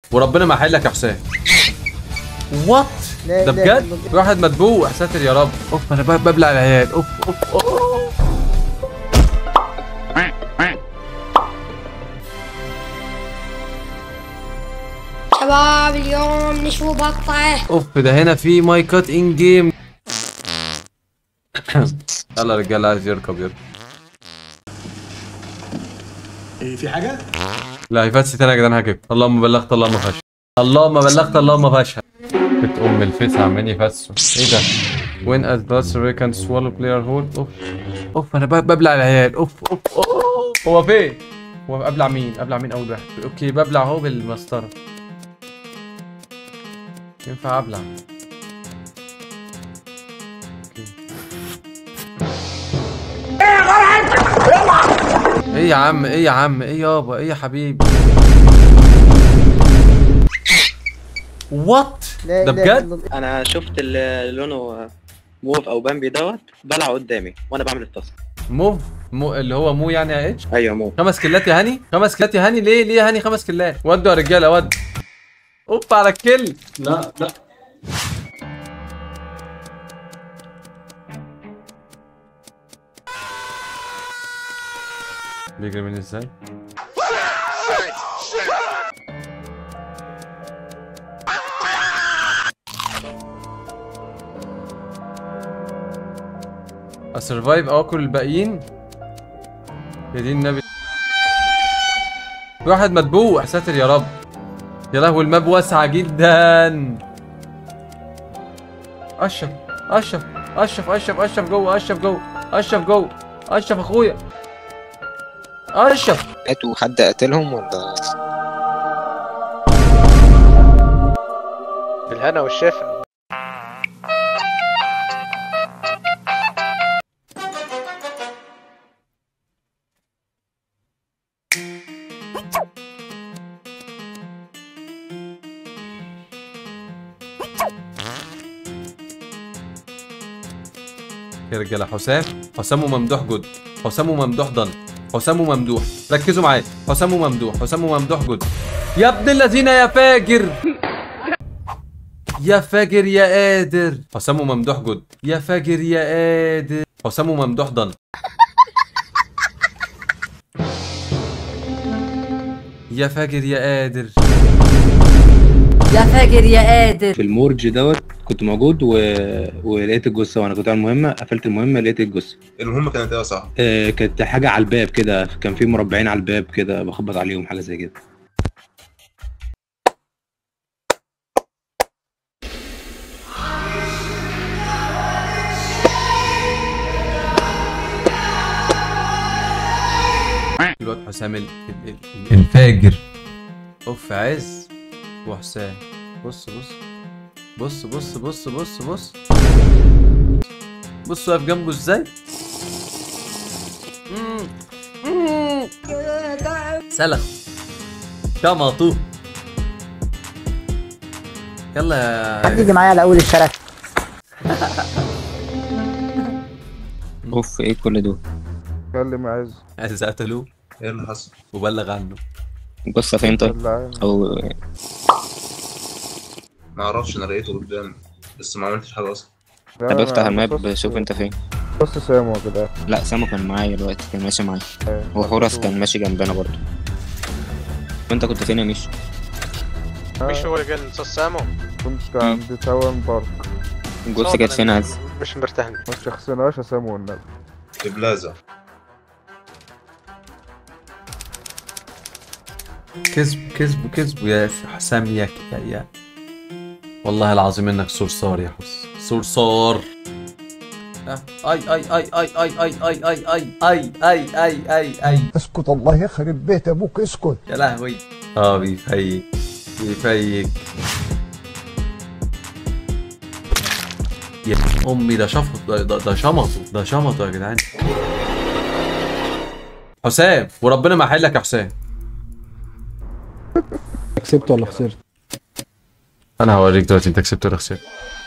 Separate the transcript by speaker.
Speaker 1: وربنا ما هحلك يا حسام وات
Speaker 2: لا
Speaker 1: ده
Speaker 2: إله
Speaker 1: بجد
Speaker 2: إلا الله.
Speaker 1: في واحد مدبوح ساتر يا رب اوف انا ب- ببلع العيال اوف اوف اوف
Speaker 3: شباب اليوم نشوي بطة
Speaker 1: اوف ده هنا في مايكات ان جيم يلا يا رجاله عايز يركب يركب
Speaker 4: إيه في حاجة؟
Speaker 1: لا يفتسي تاني يا جدعان هكب اللهم بلغت اللهم فشل اللهم بلغت اللهم فشل بنت ام الفيس عمالين يفسوا ايه ده وين از باس we can swallow player hold اوف اوف انا ب- ببلع العيال اوف اوف اوف هو فين هو ابلع مين ابلع مين اول واحد اوكي ببلع اهو بالمسطره ينفع ابلع اوكي ايه يا عم ايه يا عم ايه يابا ايه يا حبيبي وات
Speaker 2: لا
Speaker 1: ده
Speaker 2: إله
Speaker 1: بجد
Speaker 2: إلا الله.
Speaker 5: انا شفت اللي لونه موف او بامبي دوت بلع قدامي وانا بعمل التاسك
Speaker 1: موف مو اللي هو مو يعني يا اتش
Speaker 5: ايوه موف
Speaker 1: خمس كلات يا هاني خمس كلات يا هاني ليه ليه يا هاني خمس كلات ودوا يا رجاله ودوا اوب على الكل
Speaker 4: لا لا
Speaker 1: بيجري مني ازاي اسرفايف اكل الباقيين يا دين النبي في واحد مدبوح ساتر يا رب يا لهوي الماب واسعة جدا اشرف اشرف اشرف اشرف اشرف جوه اشرف جوه اشرف جوه اشرف اخويا اشرف
Speaker 6: لقيتوا حد قتلهم ولا
Speaker 7: بالهنا والشفا
Speaker 1: يا رجاله حسام حسام وممدوح جد حسام وممدوح ضن حسام وممدوح ركزوا معايا حسام وممدوح حسام وممدوح جد يا ابن الذين يا فاجر يا فاجر يا قادر حسام وممدوح جد يا فاجر يا قادر حسام وممدوح ضن يا فاجر يا قادر
Speaker 8: يا فاجر يا قادر
Speaker 9: في المورج دوت كنت موجود و... ولقيت الجثه وانا كنت على المهمه قفلت المهمه لقيت الجثه
Speaker 10: المهمة كانت ايه يا صاحبي؟
Speaker 9: آه كانت حاجه على الباب كده كان في مربعين على الباب كده بخبط عليهم حاجه زي كده
Speaker 1: الواد حسام ال... ال... ال... الفاجر اوف عز وحسام بص بص بص بص بص بص بص بص واقف جنبه ازاي مم. مم. سلخ شمطوه يلا
Speaker 2: حد
Speaker 1: يا
Speaker 2: يجي معايا على اول الشارع
Speaker 6: اوف ايه كل دول
Speaker 4: كلم عز
Speaker 1: عايز قتلوه
Speaker 10: ايه اللي حصل؟
Speaker 1: وبلغ عنه
Speaker 6: الجثه فين طيب
Speaker 4: طلع
Speaker 6: او
Speaker 10: ما اعرفش انا لقيته قدامي بس ما عملتش حاجة اصلا
Speaker 6: طب افتح الماب شوف انت فين
Speaker 4: بص سامو كده
Speaker 6: لا سامو كان معايا دلوقتي كان ماشي معايا وحورس كان ماشي جنبنا برضه وانت كنت فين يا ميش
Speaker 7: مش هو اللي قال سامو
Speaker 4: كنت عند تاون بارك
Speaker 6: الجثه كانت فين عز
Speaker 7: مش مرتاح
Speaker 4: ما شخصناش يا سامو والنبي
Speaker 10: في بلازا
Speaker 1: كذب كذب كذب يا حسام يا يا يا والله العظيم انك صرصار يا حس صرصار آه، اي اي اي اي اي اي اي اي اي اي اي اي اي اي
Speaker 11: اسكت الله يخرب بيت ابوك اسكت
Speaker 1: يا لهوي اه بيفيك بيفيك يا امي ده شفط ده, ده, ده شمطه ده شمطه يا جدعان حسام وربنا ما هحلك يا حسام
Speaker 11: كسبت ولا خسرت
Speaker 1: انا هوريك دلوقتي انت كسبت ولا خسرت